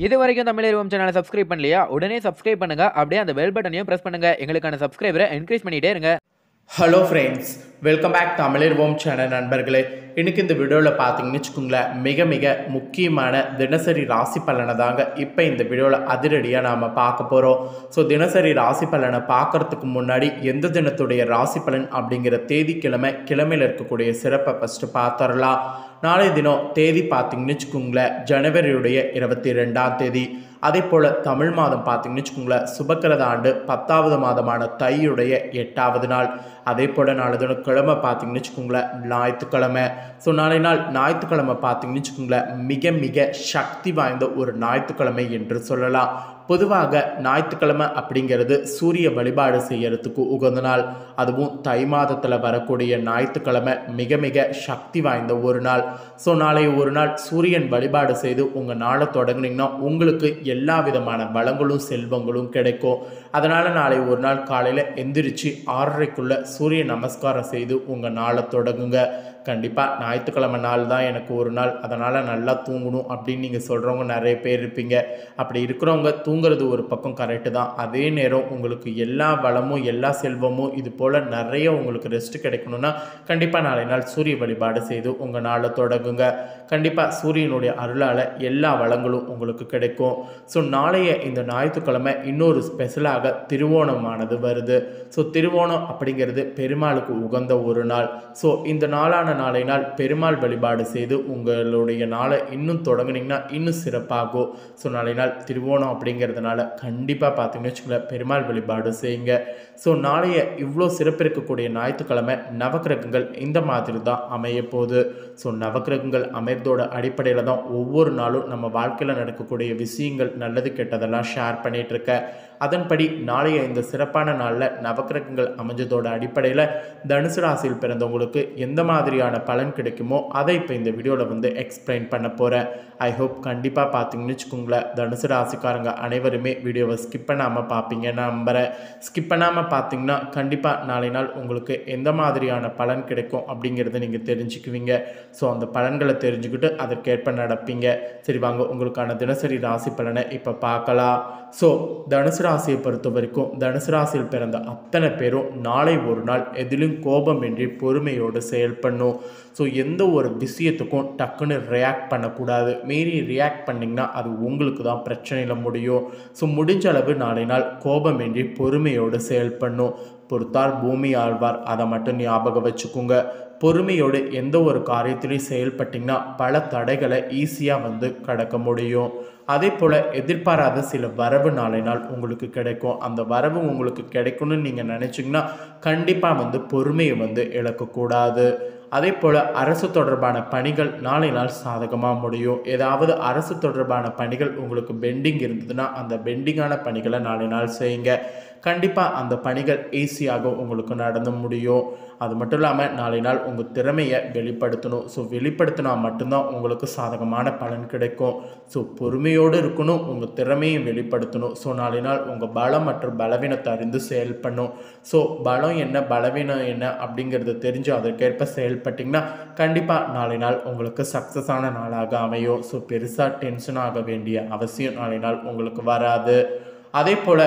இது வரைக்கும் தமிழ் சேனலை சப்ஸ்கிரைப் பண்ணலையா உடனே சப்ஸ்கிரைப் பண்ணுங்க அப்படியே அந்த பெல் பட்டனையும் பிரஸ் பண்ணுங்க எங்களுக்கான சப்ஸ்கிரைபரை என்கரேஜ் பண்ணிட்டே இருங்க ஹலோ ஃப்ரெண்ட்ஸ் வெல்கம் பேக் தமிழர்வோம் சேனல் நண்பர்களே இன்னைக்கு இந்த வீடியோவில் பார்த்தீங்கன்னு வச்சுக்கோங்களேன் மிக மிக முக்கியமான தினசரி ராசி பலனை தாங்க இப்போ இந்த வீடியோவில் அதிரடியாக நாம் பார்க்க போகிறோம் ஸோ தினசரி ராசி பலனை பார்க்கறதுக்கு முன்னாடி எந்த தினத்துடைய ராசி பலன் அப்படிங்கிற தேதி கிழமை கிழமையில் இருக்கக்கூடிய சிறப்பை ஃபஸ்ட்டு பார்த்துடலாம் நாளைய தினம் தேதி பார்த்தீங்கன்னு வச்சுக்கோங்களேன் ஜனவரியுடைய இருபத்தி ரெண்டாம் தேதி அதே போல் தமிழ் மாதம் பார்த்தீங்கன்னு வச்சுக்கோங்களேன் சுபக்கிரத ஆண்டு பத்தாவது மாதமான தையுடைய எட்டாவது நாள் அதே போல் நாளை தினம் கிழமை பார்த்தீங்கன்னு வச்சுக்கோங்களேன் ஞாயிற்றுக்கிழமை ஸோ நாளை நாள் ஞாயிற்றுக்கிழமை பார்த்தீங்கன்னு வச்சுக்கோங்களேன் மிக மிக சக்தி வாய்ந்த ஒரு ஞாயிற்றுக்கிழமை என்று சொல்லலாம் பொதுவாக ஞாயிற்றுக்கிழமை அப்படிங்கிறது சூரிய வழிபாடு செய்யறதுக்கு உகந்த நாள் அதுவும் தை மாதத்தில் வரக்கூடிய ஞாயிற்றுக்கிழமை மிக மிக சக்தி வாய்ந்த ஒரு நாள் ஸோ நாளை ஒரு நாள் சூரியன் வழிபாடு செய்து உங்கள் நாளை தொடங்குனீங்கன்னா உங்களுக்கு எல்லா விதமான வளங்களும் செல்வங்களும் கிடைக்கும் அதனால் நாளை ஒரு நாள் காலையில் எந்திரிச்சு ஆறரைக்குள்ளே சூரிய நமஸ்காரம் செய்து உங்கள் நாளை தொடங்குங்க கண்டிப்பாக ஞாயிற்றுக்கிழமை நாள் தான் எனக்கு ஒரு நாள் அதனால் நல்லா தூங்கணும் அப்படின்னு நீங்கள் சொல்கிறவங்க நிறைய பேர் இருப்பீங்க அப்படி இருக்கிறவங்க தூங்குறது ஒரு பக்கம் கரெக்டு தான் அதே நேரம் உங்களுக்கு எல்லா வளமும் எல்லா செல்வமும் இது போல் நிறைய உங்களுக்கு ரெஸ்ட் கிடைக்கணும்னா கண்டிப்பாக நாளை நாள் சூரிய வழிபாடு செய்து உங்கள் நாளை தொடங்குங்க கண்டிப்பாக சூரியனுடைய அருளால் எல்லா வளங்களும் உங்களுக்கு கிடைக்கும் ஸோ நாளைய இந்த ஞாயிற்றுக்கிழமை இன்னொரு ஸ்பெஷலாக திருவோணமானது வருது ஸோ திருவோணம் அப்படிங்கிறது பெருமாளுக்கு உகந்த ஒரு நாள் ஸோ இந்த நாளான நாளை நாள் பெருமாள் வழிபாடு செய்து உங்களுடைய நாளை இன்னும் தொடங்குனீங்கன்னா இன்னும் சிறப்பாகும் ஸோ நாளை நாள் திருவோணம் அப்படிங்கிறதுனால கண்டிப்பாக பார்த்தீங்கன்னு வச்சுக்கோங்களேன் பெருமாள் வழிபாடு செய்யுங்க ஸோ நாளைய இவ்வளோ சிறப்பு இருக்கக்கூடிய ஞாயிற்றுக்கிழமை நவக்கிரகங்கள் இந்த மாதிரி தான் அமைய போகுது ஸோ நவக்கிரகங்கள் அமைறதோட அடிப்படையில் தான் ஒவ்வொரு நாளும் நம்ம வாழ்க்கையில் நடக்கக்கூடிய விஷயங்கள் நல்லது கெட்டதெல்லாம் ஷேர் பண்ணிகிட்டு இருக்கேன் அதன்படி நாளைய இந்த சிறப்பான நாளில் நவக்கிரகங்கள் அமைஞ்சதோட அடிப்படையில் தனுசு ராசியில் பிறந்தவங்களுக்கு எந்த மாதிரியான பலன் கிடைக்குமோ அதை இப்போ இந்த வீடியோவில் வந்து எக்ஸ்பிளைன் பண்ண போகிறேன் ஐ ஹோப் கண்டிப்பாக பார்த்தீங்கன்னு வச்சுக்கோங்களேன் தனுசு ராசிக்காரங்க அனைவருமே வீடியோவை ஸ்கிப் பண்ணாமல் பார்ப்பீங்க நம்புகிறேன் ஸ்கிப் பண்ணாமல் பார்த்தீங்கன்னா கண்டிப்பாக நாளை நாள் உங்களுக்கு எந்த மாதிரியான பலன் கிடைக்கும் அப்படிங்கிறத நீங்கள் தெரிஞ்சுக்குவீங்க ஸோ அந்த பலன்களை தெரிஞ்சுக்கிட்டு அதற்கேற்ப நடப்பீங்க சரி வாங்க உங்களுக்கான தினசரி ராசி பலனை இப்போ பார்க்கலாம் ஸோ தனுசு ராசியை பொறுத்த வரைக்கும் தனுசு ராசியில் பிறந்த அத்தனை பேரும் நாளை ஒரு நாள் எதிலும் கோபமின்றி பொறுமையோடு செயல்படணும் ஸோ எந்த ஒரு விஷயத்துக்கும் டக்குன்னு ரியாக்ட் பண்ணக்கூடாது மீறி ரியாக்ட் பண்ணிங்கன்னா அது உங்களுக்கு தான் பிரச்சனையில் முடியும் ஸோ முடிஞ்ச அளவு நாளை நாள் கோபமின்றி பொறுமையோடு செயல்படணும் பொறுத்தார் பூமி ஆழ்வார் அதை மட்டும் ஞாபகம் வச்சுக்கோங்க பொறுமையோடு எந்த ஒரு காரியத்திலையும் செயல்பட்டிங்கன்னா பல தடைகளை ஈஸியாக வந்து கடக்க முடியும் அதே போல் எதிர்பாராத சில வரவு நாளை நாள் உங்களுக்கு கிடைக்கும் அந்த வரவு உங்களுக்கு கிடைக்கும்னு நீங்கள் நினச்சிங்கன்னா கண்டிப்பாக வந்து பொறுமையை வந்து இழக்கக்கூடாது அதே போல் அரசு தொடர்பான பணிகள் நாளை நாள் சாதகமாக முடியும் ஏதாவது அரசு தொடர்பான பணிகள் உங்களுக்கு பெண்டிங் இருந்ததுன்னா அந்த பெண்டிங்கான பணிகளை நாளை நாள் செய்யுங்க கண்டிப்பாக அந்த பணிகள் ஈஸியாக உங்களுக்கு நடந்து முடியும் அது மட்டும் இல்லாமல் நாளை நாள் உங்கள் திறமையை வெளிப்படுத்தணும் ஸோ வெளிப்படுத்தினா மட்டும்தான் உங்களுக்கு சாதகமான பலன் கிடைக்கும் ஸோ பொறுமையோடு இருக்கணும் உங்கள் திறமையை வெளிப்படுத்தணும் ஸோ நாளை நாள் உங்கள் பலம் மற்றும் பலவீனத்தை அறிந்து செயல்படணும் ஸோ பலம் என்ன பலவீனம் என்ன அப்படிங்கிறத தெரிஞ்சு அதற்கேற்ப செயல்பட்டிங்கன்னா கண்டிப்பாக நாளை நாள் உங்களுக்கு சக்ஸஸான நாளாக அமையும் ஸோ பெருசாக டென்ஷன் ஆக வேண்டிய அவசியம் நாளை நாள் உங்களுக்கு வராது அதே போல்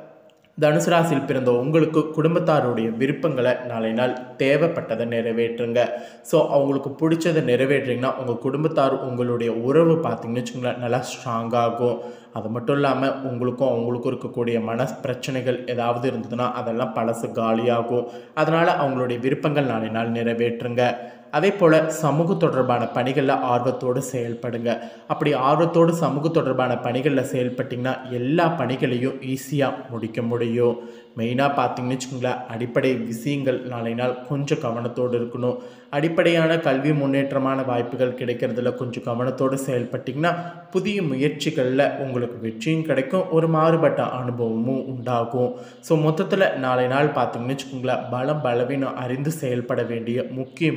தனுசு ராசியில் பிறந்த உங்களுக்கு குடும்பத்தாருடைய விருப்பங்களை நாளை நாள் தேவைப்பட்டதை நிறைவேற்றுங்க ஸோ அவங்களுக்கு பிடிச்சதை நிறைவேற்றுறீங்கன்னா உங்கள் குடும்பத்தார் உங்களுடைய உறவு பார்த்தீங்கன்னு வச்சுக்கோங்களேன் நல்லா ஸ்ட்ராங்காகும் அது மட்டும் இல்லாமல் உங்களுக்கும் அவங்களுக்கும் இருக்கக்கூடிய மன பிரச்சனைகள் ஏதாவது இருந்ததுன்னா அதெல்லாம் பழசு காலியாகும் அதனால் அவங்களுடைய விருப்பங்கள் நாளை நாள் நிறைவேற்றுங்க அதே போல் சமூக தொடர்பான பணிகளில் ஆர்வத்தோடு செயல்படுங்க அப்படி ஆர்வத்தோடு சமூக தொடர்பான பணிகளில் செயல்பட்டிங்கன்னா எல்லா பணிகளையும் ஈஸியாக முடிக்க முடியும் மெயினாக பார்த்தீங்கன்னு வச்சுக்கோங்களேன் அடிப்படை விஷயங்கள் நாளை நாள் கொஞ்சம் கவனத்தோடு இருக்கணும் அடிப்படையான கல்வி முன்னேற்றமான வாய்ப்புகள் கிடைக்கிறதுல கொஞ்சம் கவனத்தோடு செயல்பட்டிங்கன்னா புதிய முயற்சிகளில் உங்களுக்கு வெற்றியும் கிடைக்கும் ஒரு மாறுபட்ட அனுபவமும் உண்டாகும் ஸோ மொத்தத்தில் நாளை நாள் பார்த்தீங்கன்னு வச்சுக்கோங்களேன் பலம் பலவீனம் அறிந்து செயல்பட வேண்டிய முக்கியமான ஒரு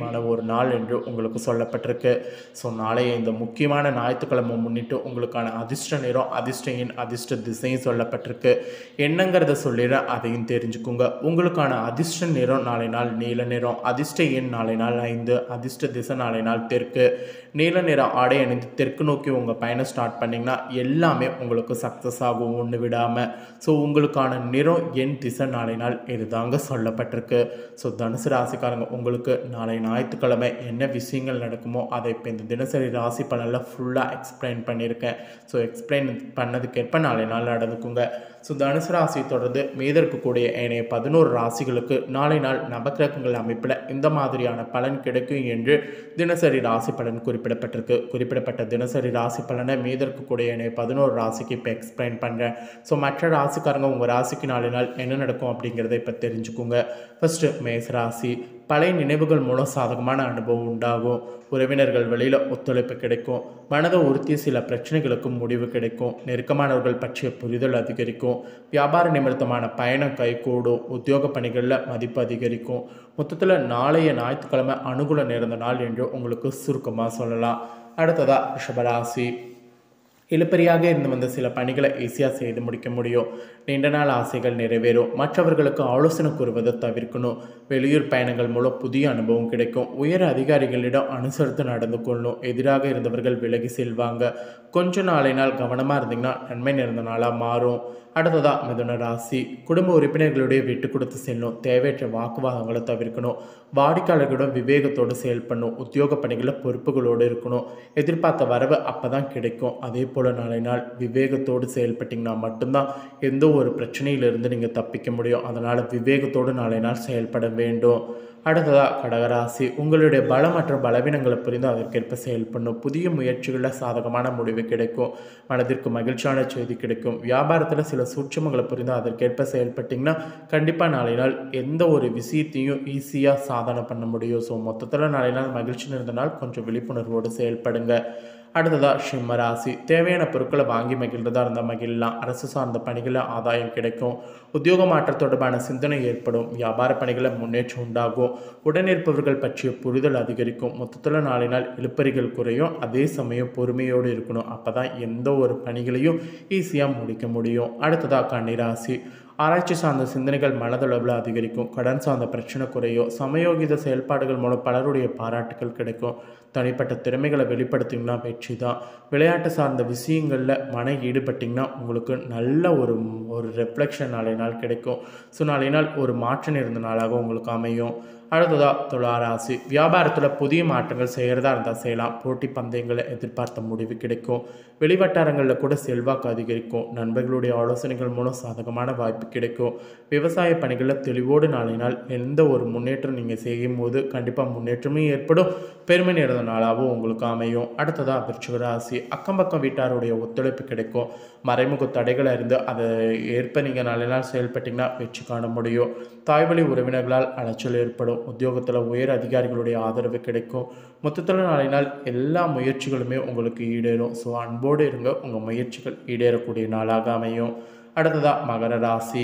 நாள் என்று உங்களுக்கு சொல்லப்பட்டிருக்கு ஸோ நாளைய இந்த முக்கியமான ஞாயிற்றுக்கிழமை முன்னிட்டு உங்களுக்கான அதிர்ஷ்ட நிறம் அதிர்ஷ்ட எண் அதிர்ஷ்ட திசையும் சொல்லப்பட்டிருக்கு என்னங்கிறத சொல்லிடுறேன் அதையும் தெரிஞ்சுக்குங்க உங்களுக்கான அதிர்ஷ்ட நிறம் நாளை நாள் நீல நிறம் அதிர்ஷ்ட எண் நாளை நாள் ஐந்து அதிர்ஷ்ட திசை நாளை நாள் தெற்கு நீல நிற ஆடை அணிந்து தெற்கு நோக்கி உங்கள் பயணம் ஸ்டார்ட் பண்ணிங்கன்னா எல்லாமே உங்களுக்கு சக்ஸஸ் ஆகும் ஒன்று விடாமல் ஸோ உங்களுக்கான நிறம் எண் திசை நாளை நாள் இதுதாங்க சொல்லப்பட்டிருக்கு ஸோ தனுசு ராசிக்காரங்க உங்களுக்கு நாளை ஞாயிற்றுக்கிழமை என்ன விஷயங்கள் நடக்குமோ அதை இப்போ இந்த தினசரி ராசி பலனில் ஃபுல்லாக எக்ஸ்பிளைன் பண்ணியிருக்கேன் ஸோ எக்ஸ்பிளைன் பண்ணதுக்கேற்ப நாளை நாள் நடந்துக்குங்க ஸோ தனுசு ராசி தொடர்ந்து மீத இருக்கக்கூடிய ஏனைய பதினோரு ராசிகளுக்கு நாளை நாள் நவக்கிரகங்கள் அமைப்பில் இந்த மாதிரியான பலன் கிடைக்கும் என்று தினசரி ராசி பலன் குறிப்பிடப்பட்டிருக்கு குறிப்பிடப்பட்ட தினசரி ராசி பலனை மீத இருக்கக்கூடிய ஏனைய பதினோரு ராசிக்கு இப்போ எக்ஸ்பிளைன் பண்ணுறேன் ஸோ மற்ற ராசிக்காரங்க உங்கள் ராசிக்கு நாளை நாள் என்ன நடக்கும் அப்படிங்கிறத இப்போ தெரிஞ்சுக்குங்க ஃபஸ்ட்டு மேச ராசி பழைய நினைவுகள் மூலம் சாதகமான அனுபவம் உண்டாகும் உறவினர்கள் வெளியில் ஒத்துழைப்பு கிடைக்கும் மனதை உறுத்திய சில பிரச்சனைகளுக்கு முடிவு கிடைக்கும் நெருக்கமானவர்கள் பற்றிய புரிதல் அதிகரிக்கும் வியாபார நிமித்தமான பயணம் கைகூடும் உத்தியோக பணிகளில் மதிப்பு அதிகரிக்கும் மொத்தத்தில் நாளைய ஞாயிற்றுக்கிழமை அனுகூல நேர்ந்த நாள் என்று உங்களுக்கு சுருக்கமாக சொல்லலாம் அடுத்ததா ரிஷபராசி இழுப்பறியாக இருந்து வந்த சில பணிகளை ஈஸியாக செய்து முடிக்க முடியும் நீண்ட நாள் ஆசைகள் நிறைவேறும் மற்றவர்களுக்கு ஆலோசனை கூறுவதை தவிர்க்கணும் வெளியூர் பயணங்கள் மூலம் புதிய அனுபவம் கிடைக்கும் உயர் அதிகாரிகளிடம் அனுசரித்து நடந்து கொள்ளணும் எதிராக இருந்தவர்கள் விலகி செல்வாங்க கொஞ்ச நாளை நாள் கவனமாக இருந்தீங்கன்னா நன்மை நிறைந்த நாளாக மாறும் அடுத்ததா மிதுன ராசி குடும்ப உறுப்பினர்களுடைய விட்டு கொடுத்து செல்லும் தேவையற்ற வாக்குவாதங்களை தவிர்க்கணும் வாடிக்கையாளர்களிடம் விவேகத்தோடு செயல்படணும் உத்தியோக பணிகளில் பொறுப்புகளோடு இருக்கணும் எதிர்பார்த்த வரவு அப்போ தான் கிடைக்கும் அதே போல் நாளை நாள் விவேகத்தோடு செயல்பட்டிங்கன்னா மட்டும்தான் எந்த ஒரு பிரச்சனையிலிருந்து நீங்கள் தப்பிக்க முடியும் அதனால் விவேகத்தோடு நாளை நாள் செயல்பட வேண்டும் அடுத்ததாக கடகராசி உங்களுடைய பலம் மற்றும் பலவீனங்களை புரிந்து அதற்கேற்ப செயல்படணும் புதிய முயற்சிகளில் சாதகமான முடிவு கிடைக்கும் மனதிற்கு மகிழ்ச்சியான செய்தி கிடைக்கும் வியாபாரத்தில் சில சூட்சமங்களை புரிந்து அதற்கேற்ப செயல்பட்டிங்கன்னா கண்டிப்பாக நாளை நாள் எந்த ஒரு விஷயத்தையும் ஈஸியாக சாதனை பண்ண முடியும் ஸோ மொத்தத்தில் நாளை நாள் மகிழ்ச்சி இருந்த நாள் கொஞ்சம் விழிப்புணர்வோடு செயல்படுங்க அடுத்ததாக சிம்ம ராசி தேவையான பொருட்களை வாங்கி மகிழ்றதா இருந்தால் மகிழலாம் அரசு சார்ந்த பணிகளில் ஆதாயம் கிடைக்கும் உத்தியோக மாற்றம் தொடர்பான சிந்தனை ஏற்படும் வியாபார பணிகளில் முன்னேற்றம் உண்டாகும் உடனிருப்பவர்கள் பற்றிய புரிதல் அதிகரிக்கும் மொத்தத்தில் நாளை நாள் இழுப்பறிகள் குறையும் அதே சமயம் பொறுமையோடு இருக்கணும் அப்போ தான் எந்த ஒரு பணிகளையும் ஈஸியாக முடிக்க முடியும் அடுத்ததாக கன்னிராசி ஆராய்ச்சி சார்ந்த சிந்தனைகள் மனதளவில் அதிகரிக்கும் கடன் சார்ந்த பிரச்சனை குறையும் சமயோகித செயல்பாடுகள் மூலம் பலருடைய பாராட்டுகள் கிடைக்கும் தனிப்பட்ட திறமைகளை வெளிப்படுத்திங்கன்னா வெற்றி தான் விளையாட்டு சார்ந்த விஷயங்களில் மன ஈடுபட்டிங்கன்னா உங்களுக்கு நல்ல ஒரு ஒரு ரெஃப்ளெக்ஷன் நாளை நாள் கிடைக்கும் ஸோ நாளை நாள் ஒரு மாற்றம் இருந்த நாளாக உங்களுக்கு அமையும் அடுத்ததாக துளாராசி வியாபாரத்தில் புதிய மாற்றங்கள் செய்கிறதா இருந்தால் செய்யலாம் போட்டி பந்தயங்களை எதிர்பார்த்த முடிவு கிடைக்கும் வெளிவட்டாரங்களில் கூட செல்வாக்கு அதிகரிக்கும் நண்பர்களுடைய ஆலோசனைகள் மூலம் சாதகமான வாய்ப்பு கிடைக்கும் விவசாய பணிகளில் தெளிவோடு நாளை நாள் எந்த ஒரு முன்னேற்றம் நீங்கள் செய்யும் போது கண்டிப்பாக முன்னேற்றமும் ஏற்படும் பெருமை நிறைந்த நாளாகவும் உங்களுக்கு அமையும் அடுத்ததாக விருச்சிக ராசி அக்கம் பக்கம் வீட்டாருடைய ஒத்துழைப்பு கிடைக்கும் மறைமுக தடைகளை இருந்து அதை ஏற்ப நீங்கள் நாளை நாள் செயல்பட்டிங்கன்னா வெற்றி காண முடியும் தாய்வழி உறவினர்களால் அலைச்சல் ஏற்படும் உத்தியோகத்தில் உயர் அதிகாரிகளுடைய ஆதரவு கிடைக்கும் மொத்தத்தில் நாளை நாள் எல்லா முயற்சிகளுமே உங்களுக்கு ஈடேறும் ஸோ அன்போடு இருங்க உங்கள் முயற்சிகள் ஈடேறக்கூடிய நாளாக அமையும் அடுத்ததாக மகர ராசி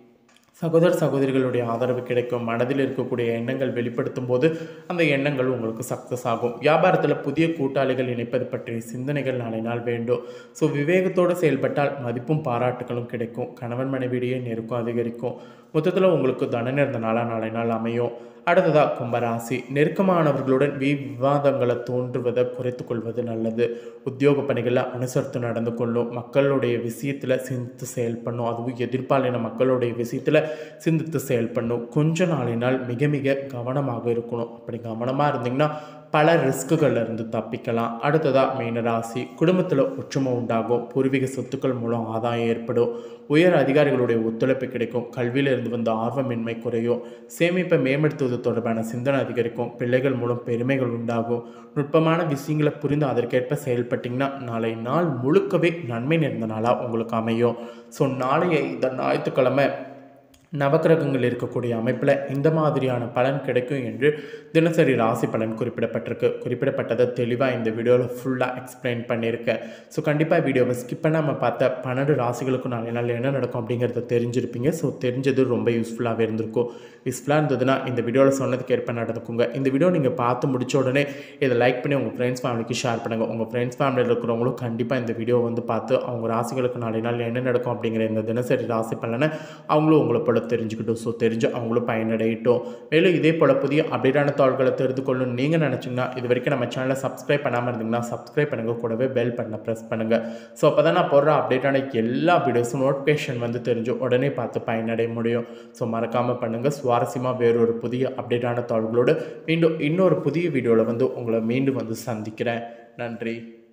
சகோதர சகோதரிகளுடைய ஆதரவு கிடைக்கும் மனதில் இருக்கக்கூடிய எண்ணங்கள் வெளிப்படுத்தும் போது அந்த எண்ணங்கள் உங்களுக்கு சக்ஸஸ் ஆகும் வியாபாரத்தில் புதிய கூட்டாளிகள் இணைப்பது பற்றிய சிந்தனைகள் நாளை நாள் வேண்டும் ஸோ விவேகத்தோடு செயல்பட்டால் மதிப்பும் பாராட்டுகளும் கிடைக்கும் கணவன் மனைவியிடையே நெருக்கம் அதிகரிக்கும் மொத்தத்தில் உங்களுக்கு தன நேர்ந்த நாளாக நாளை நாள் அமையும் அடுத்ததாக கும்பராசி நெருக்கமானவர்களுடன் வி விவாதங்களை தோன்றுவதை குறைத்துக் கொள்வது நல்லது உத்தியோக பணிகளில் அனுசரித்து நடந்து கொள்ளும் மக்களுடைய விஷயத்தில் சிந்தித்து செயல்படணும் அதுவும் எதிர்பாலின மக்களுடைய விஷயத்தில் சிந்தித்து செயல்படணும் கொஞ்ச நாளினால் மிக மிக கவனமாக இருக்கணும் அப்படி கவனமாக இருந்தீங்கன்னா பல ரிஸ்க்குகள்ல இருந்து தப்பிக்கலாம் அடுத்ததாக மீனராசி குடும்பத்தில் ஒற்றுமை உண்டாகும் பூர்வீக சொத்துக்கள் மூலம் ஆதாயம் ஏற்படும் உயர் அதிகாரிகளுடைய ஒத்துழைப்பு கிடைக்கும் கல்வியில இருந்து வந்த ஆர்வமின்மை குறையும் சேமிப்பை மேம்படுத்துவது தொடர்பான சிந்தனை அதிகரிக்கும் பிள்ளைகள் மூலம் பெருமைகள் உண்டாகும் நுட்பமான விஷயங்களை புரிந்து அதற்கேற்ப செயல்பட்டிங்கன்னா நாளை நாள் முழுக்கவே நன்மை நிறைந்த நாளாக உங்களுக்கு அமையும் ஸோ நாளைய இந்த ஞாயிற்றுக்கிழமை நவக்கிரகங்கள் இருக்கக்கூடிய அமைப்பில் இந்த மாதிரியான பலன் கிடைக்கும் என்று தினசரி ராசி பலன் குறிப்பிடப்பட்டிருக்கு குறிப்பிடப்பட்டதை தெளிவாக இந்த வீடியோவில் ஃபுல்லாக எக்ஸ்பிளைன் பண்ணியிருக்கேன் ஸோ கண்டிப்பாக வீடியோவை ஸ்கிப் பண்ணாமல் பார்த்த பன்னெண்டு ராசிகளுக்கும் நாளை நாள் என்ன நடக்கும் அப்படிங்கிறத தெரிஞ்சிருப்பீங்க ஸோ தெரிஞ்சது ரொம்ப யூஸ்ஃபுல்லாகவே இருந்திருக்கும் யூஸ்ஃபுல்லாக இருந்ததுன்னா இந்த வீடியோவில் சொன்னதுக்கு ஏற்ப நடந்துக்குங்க இந்த வீடியோ நீங்கள் பார்த்து முடிச்ச உடனே இதை லைக் பண்ணி உங்கள் ஃப்ரெண்ட்ஸ் ஃபேமிலிக்கு ஷேர் பண்ணுங்கள் உங்கள் ஃப்ரெண்ட்ஸ் ஃபேமிலியில் இருக்கிறவங்களும் கண்டிப்பாக இந்த வீடியோ வந்து பார்த்து அவங்க ராசிகளுக்கு நாளை நாள் என்ன நடக்கும் அப்படிங்கிற இந்த தினசரி ராசி பலனை அவங்களும் உங்களை போல தெரிஞ்சுக்கிட்டும் ஸோ தெரிஞ்சு அவங்களும் பயனடையட்டும் மேலும் இதே போல் புதிய அப்டேட்டான தாள்களை தெரிந்து கொள்ளணும் நீங்கள் நினச்சிங்கன்னா இது வரைக்கும் நம்ம சேனலை சப்ஸ்கிரைப் பண்ணாமல் இருந்தீங்கன்னா சப்ஸ்கிரைப் பண்ணுங்கள் கூடவே பெல் பட்டனை ப்ரெஸ் பண்ணுங்கள் ஸோ அப்போ தான் நான் போடுற அப்டேட்டான எல்லா வீடியோஸும் நோட்டிஃபிகேஷன் வந்து தெரிஞ்சு உடனே பார்த்து பயனடைய முடியும் ஸோ மறக்காமல் பண்ணுங்கள் சுவாரஸ்யமாக வேறொரு புதிய அப்டேட்டான தாள்களோடு மீண்டும் இன்னொரு புதிய வீடியோவில் வந்து உங்களை மீண்டும் வந்து சந்திக்கிறேன் நன்றி